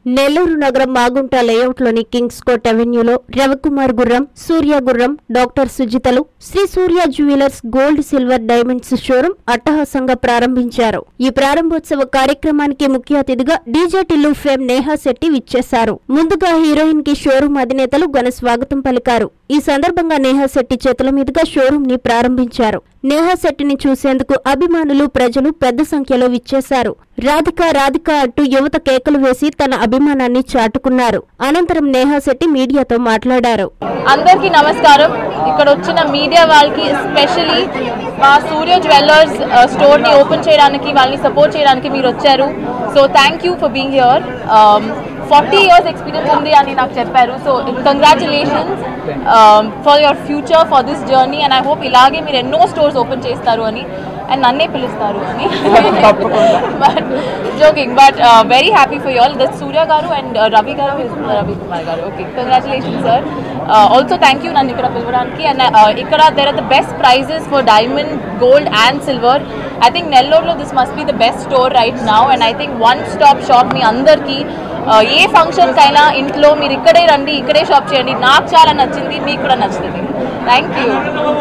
నెల్లూరు నగరం మాగుంట లేఅవుట్లోని kings court అవెన్యూలో రవికుమార్ గుర్రం సూర్య గుర్రం డాక్టర్ సుజితలు Shri Surya jewellers gold silver diamonds showroom అట్టహాసంగా ప్రారంభించారు ఈ ప్రారంభోత్సవ కార్యక్రమానికి ముఖ్య అతిథిగా డీజే టిల్లు ఫేమ్ నేహా శెట్టి విచ్చేశారు ముందుగా హీరోయిన్ కి షోరూం అధినేతలు ఘన స్వాగతం పలికారు ఈ సందర్భంగా నేహా శెట్టి చేతుల మీదుగా షోరూం ని ప్రారంభించారు నేహా శెట్టిని చూసేందుకు అభిమానులు ప్రజలు పెద్ద సంఖ్యలో విచ్చేశారు రాధిక రాధిక అంటూ యువత కేకలు వేసి తన అభిమానాన్ని చాటుకున్నారు అనంతరం నేహా శెట్టి మీడియాతో మాట్లాడారు అందరికీ నమస్కారం ఇక్కడ వచ్చిన మీడియా వాళ్ళకి స్పెషలీ మా సూర్య జ్యువెలర్స్ స్టోర్ని ఓపెన్ చేయడానికి వాళ్ళని సపోర్ట్ చేయడానికి మీరు వచ్చారు so thank you for being here forty years experience ఉంది అని నాకు చెప్పారు so congratulations for your future for this journey and I hope ఇలాగే మీరు ఎన్నో స్టోర్స్ ఓపెన్ చేస్తారు అని అండ్ నన్నే పిలుస్తారు అని but joking but very happy for you all the Surya garu and Ravi garu is Ravi Kumar garu okay congratulation sir also thank you నన్ను ఇక్కడ పిలవడానికి అండ్ ఇక్కడ there are the best prizes for diamond gold and silver I think నెల్లూరులో this must be the best store right now and I think one stop shop మీ అందరికీ uh, ఏ ఫంక్షన్కైనా ఇంట్లో మీరు ఇక్కడే రండి ఇక్కడే షాప్ చేయండి నాకు చాలా నచ్చింది మీకు కూడా నచ్చుతుంది థ్యాంక్ యూ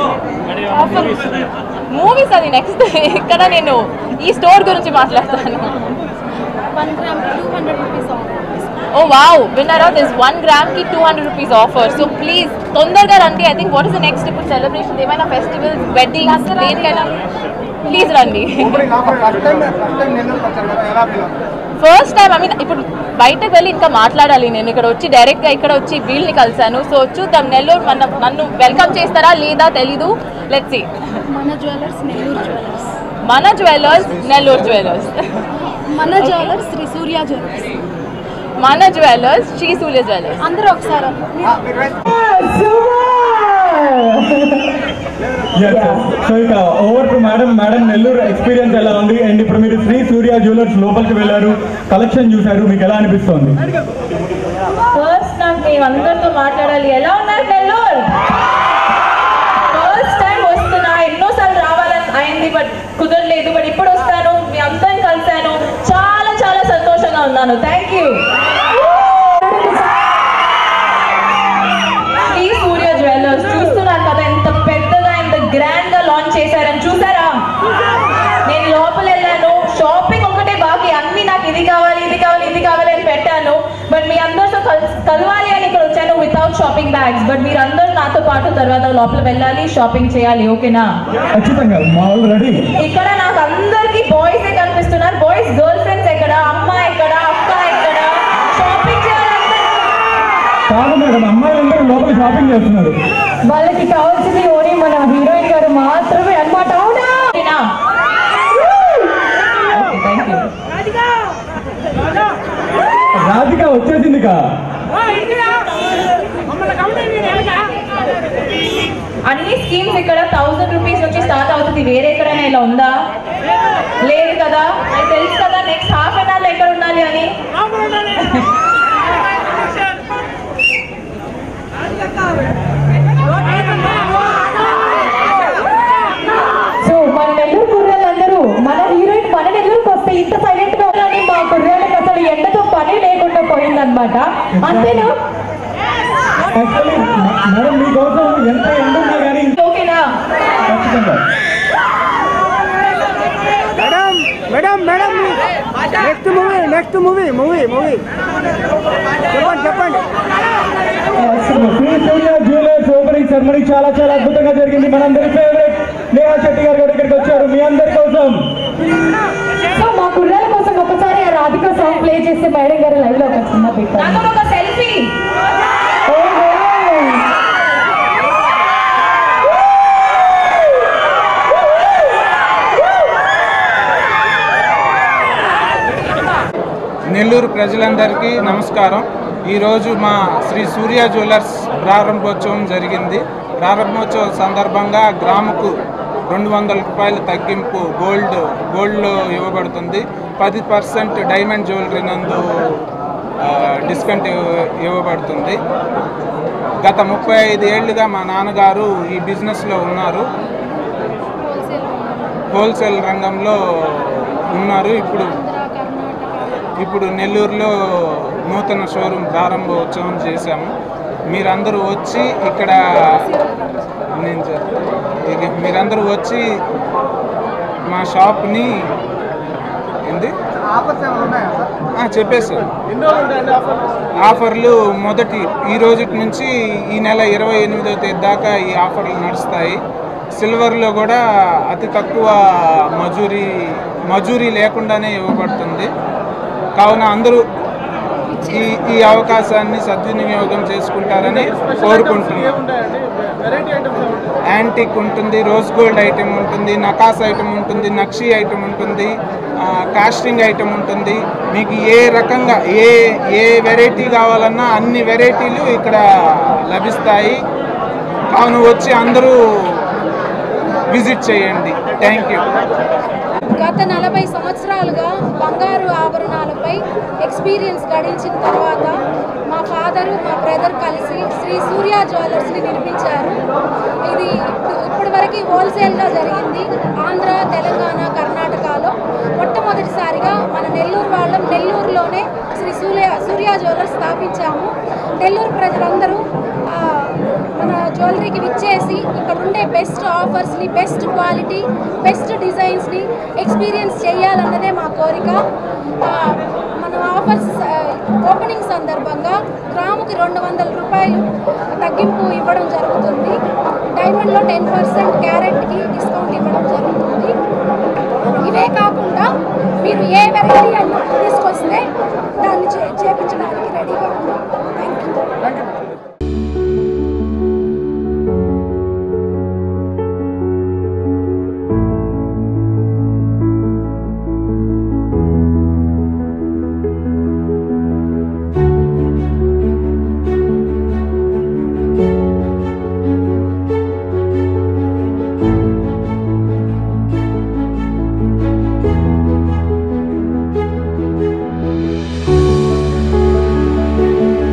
మూవీస్ అది నెక్స్ట్ ఇక్కడ నేను ఈ స్టోర్ గురించి మాట్లాడతాను one gram two hundred rupees oh wow winner of this one gram కి two hundred rupees offer so please తొందరగా రండి I think what is the next ఇప్పుడు సెలబ్రేషన్ ఏమైనా ఫెస్టివల్స్ వెడ్డింగ్స్ దేనికైనా ప్లీజ్ రండి ఫస్ట్ టైం ఐ మీన్ ఇప్పుడు బయటకు వెళ్ళి ఇంకా మాట్లాడాలి నేను ఇక్కడ వచ్చి డైరెక్ట్గా ఇక్కడ వచ్చి వీళ్ళని కలిశాను సో చూద్దాం నెల్లూరు మన నన్ను వెల్కమ్ చేస్తారా లేదా తెలీదు లెట్స్ సీ మన జ్యువెలర్స్ నెల్లూరు జ్యువెలర్స్ మన జ్యువెలర్స్ నెల్లూరు జ్యువెలర్స్ మన జ్యువెలర్స్ శ్రీ సూర్య జ్యువెలర్స్ మన జ్యువెలర్స్ శ్రీ సూర్య జ్యువెలర్స్ అందరూ ఒకసారి సో ఇక over to madam madam Nellore experience ఎలా ఉంది అండ్ ఇప్పుడు మీరు శ్రీ సూర్య జ్యువెలర్స్ లోపలికి వెళ్ళారు కలెక్షన్ చూశారు మీకు ఎలా అనిపిస్తోంది ఫస్ట్ నాకు మేము అందరితో మాట్లాడాలి ఎలా ఉన్నారు నెల్లూరు ఫస్ట్ టైం వస్తున్నా ఎన్నోసార్లు రావాలని అయింది బట్ కుదరలేదు బట్ ఇప్పుడు వస్తాను మీ అందరిని కలిశాను చాలా చాలా సంతోషంగా ఉన్నాను thank you Shri Surya jewellers చూస్తున్నారు కదా ఎంత పెద్దగా ఎంత గ్రాండ్ గా లాంచ్ చేశారని చూసారా నేను లోపల వెళ్ళాను షాపింగ్ ఒకటే బాకీ అన్ని నాకు ఇది కావాలి ఇది కావాలి ఇది కావాలి అని పెట్టాను బట్ మీ అందరితో కల్- కలవాలి అని ఇక్కడ వచ్చాను వితౌట్ షాపింగ్ బ్యాగ్స్ బట్ మీరు అందరూ నాతో పాటు తర్వాత లోపల వెళ్ళాలి షాపింగ్ చేయాలి ఓకేనా ఖచ్చితంగా మా వాళ్ళు రెడీ ఇక్కడ నాకు అందరికి బాయ్స్ కనిపిస్తున్నారు బాయ్స్ గర్ల్ ఫ్రెండ్స్ ఎక్కడ అమ్మ ఎక్కడ అక్క ఎక్కడ షాపింగ్ చేయాలంటే కాదు మేడం అమ్మాయిలందరూ లోపల షాపింగ్ చేస్తున్నారు వాళ్ళకి కావాల్సింది ఓన్లీ మన హీరోయిన్ గారు మాత్రమే అనమాట అవునా ఓకే థ్యాంక్ యూ రాధిక వచ్చేసింది కా అన్ని స్కీమ్స్ ఇక్కడ థౌసండ్ రూపీస్ నుంచి స్టార్ట్ అవుతుంది వేరే ఎక్కడైనా ఇలా ఉందా లేదు కదా నాకు తెలుసు కదా నెక్స్ట్ హాఫ్ అన్ అవర్ ఎక్కడ ఉండాలి అని సో మన నెల్లూరు కుర్రాళ్ళందరూ మన హీరోయిన్ మన నెల్లూరుకి వస్తే ఇంత సైలెంట్ గా ఉన్నారని మా కుర్రాళ్ళకి అసలు ఎండతో పని లేకుండా పోయిందన్నమాట అంతేనా యాక్చువల్లీ మేడం మీకోసం ఎంత ఎండ ఉన్నా కానీ ఓకేనా ఖచ్చితంగా madam madam next movie next movie movie movie చెప్పండి చెప్పండి Shri Surya jewellers opening ceremony చాలా చాలా అద్భుతంగా జరిగింది మనందరి ఫేవరెట్ నేహా శెట్టి గారు కూడా ఇక్కడికి వచ్చారు మీ అందరి కోసం సో మా కుర్రాళ్ళ కోసం ఒకసారి ఆ రాధిక సాంగ్ ప్లే చేస్తే మేడం గారు లైవ్ లో ఒక చిన్న పెట్టారు నాతో ఒక సెల్ఫీ నెల్లూరు ప్రజలందరికీ నమస్కారం ఈరోజు మా శ్రీ సూర్య జ్యువెలర్స్ ప్రారంభోత్సవం జరిగింది ప్రారంభోత్సవం సందర్భంగా గ్రాముకు రెండు వందల రూపాయల తగ్గింపు గోల్డ్ గోల్డ్లో ఇవ్వబడుతుంది పది పర్సెంట్ డైమండ్ జ్యువెలరీ నందు ఆ, డిస్కౌంట్ ఇవ్వ- ఇవ్వబడుతుంది గత ముప్పై ఐదు ఏళ్ళుగా మా నాన్నగారు ఈ బిజినెస్లో ఉన్నారు హోల్సేల్ రంగంలో ఉన్నారు ఇప్పుడు ఇప్పుడు నెల్లూరులో నూతన షోరూమ్ ప్రారంభోత్సవం చేశాము మీరందరూ వచ్చి ఇక్కడ నేను చెప్- ఇక మీరందరూ వచ్చి మా షాప్ని ఏంది ఆ, చెప్పేశాను ఆఫర్లు మొదటి ఈ రోజు నుంచి ఈ నెల ఇరవై ఎనిమిదో తేదీ దాకా ఈ ఆఫర్లు నడుస్తాయి సిల్వర్లో కూడా అతి తక్కువ మజూరీ మజూరీ లేకుండానే ఇవ్వబడుతుంది కావున అందరూ ఈ ఈ అవకాశాన్ని సద్వినియోగం చేసుకుంటారని కోరుకుంటున్నాను యాంటిక్ ఉంటుంది రోజ్ గోల్డ్ ఐటెం ఉంటుంది నకాస్ ఐటెం ఉంటుంది నక్షి ఐటెం ఉంటుంది ఆ, కాస్టింగ్ ఐటెం ఉంటుంది మీకు ఏ రకంగా ఏ ఏ వెరైటీ కావాలన్నా అన్ని వెరైటీలు ఇక్కడ లభిస్తాయి కావున వచ్చి అందరూ విజిట్ చేయండి థ్యాంక్ యూ గత నలభై సంవత్సరాలుగా బంగారు ఆభరణాలపై ఎక్స్పీరియన్స్ గడించిన తర్వాత మా ఫాదరు మా బ్రదర్ కలిసి శ్రీ సూర్య జ్యువెలర్స్ని నిర్మించారు ఇది ఇప్పటి వరకు హోల్సేల్గా జరిగింది ఆంధ్ర తెలంగాణ కర్ణాటకలో మొట్టమొదటిసారిగా మన నెల్లూరు వాళ్ళం నెల్లూరులోనే శ్రీ సూర్య సూర్య జ్యువెలర్స్ స్థాపించాము నెల్లూరు ప్రజలందరూ ఆ, మన జ్యువెలరీకి విచ్చేసి ఇక్కడ ఉండే బెస్ట్ ఆఫర్స్ని బెస్ట్ క్వాలిటీ బెస్ట్ డిజైన్స్ని ఎక్స్పీరియన్స్ చేయాలన్నదే మా కోరిక ఆ, మన ఆఫర్స్ ఆ, ఓపెనింగ్ సందర్భంగా గ్రాముకి రెండు వందల రూపాయలు తగ్గింపు ఇవ్వడం జరుగుతుంది డైమండ్లో టెన్ పర్సెంట్ క్యారెట్కి డిస్కౌంట్ ఇవ్వడం జరుగుతుంది ఇవే కాకుండా మీరు ఏ వెరైటీ అయినా తీసుకొస్తే దాన్ని చే చేపించడానికి రెడీగా ఉన్నాం thank you Thank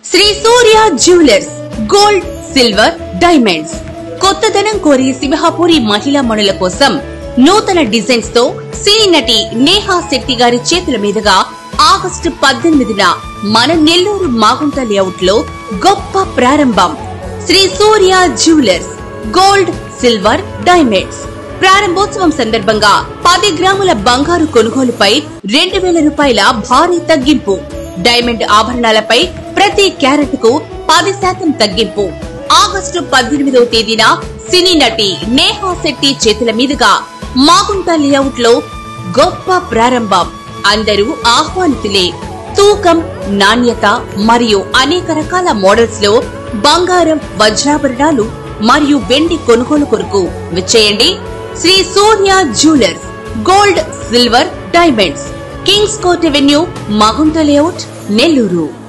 Shri Surya jewellers gold silver diamonds కొత్తదనం కోరి సింహాపూరి మహిళా మణుల కోసం నూతన డిజైన్స్ తో సినీ నటి నేహా శెట్టి గారి చేతుల మీదుగా ఆగస్టు పద్దెనిమిదిన మన నెల్లూరు మాగుంట లేఅవుట్ లో గొప్ప ప్రారంభం Shri Surya jewellers gold silver diamonds ప్రారంభోత్సవం సందర్భంగా పది గ్రాముల బంగారు కొనుగోలుపై రెండు వేల రూపాయల భారీ తగ్గింపు డైమండ్ ఆభరణాలపై ప్రతి క్యారెట్ కు పది శాతం తగ్గింపు ఆగస్టు పద్దెనిమిదవ తేదీన సినీ నటి నేహా శెట్టి చేతుల మీదుగా మాగుంట లేఅవుట్ లో గొప్ప ప్రారంభం అందరూ ఆహ్వానితులే తూకం నాణ్యత మరియు అనేక రకాల మోడల్స్ లో బంగారం వజ్రాభరణాలు మరియు వెండి కొనుగోలు కొరకు విచ్చేయండి Shri Surya jewellers gold silver diamonds kings court avenue Magunta layout Nellore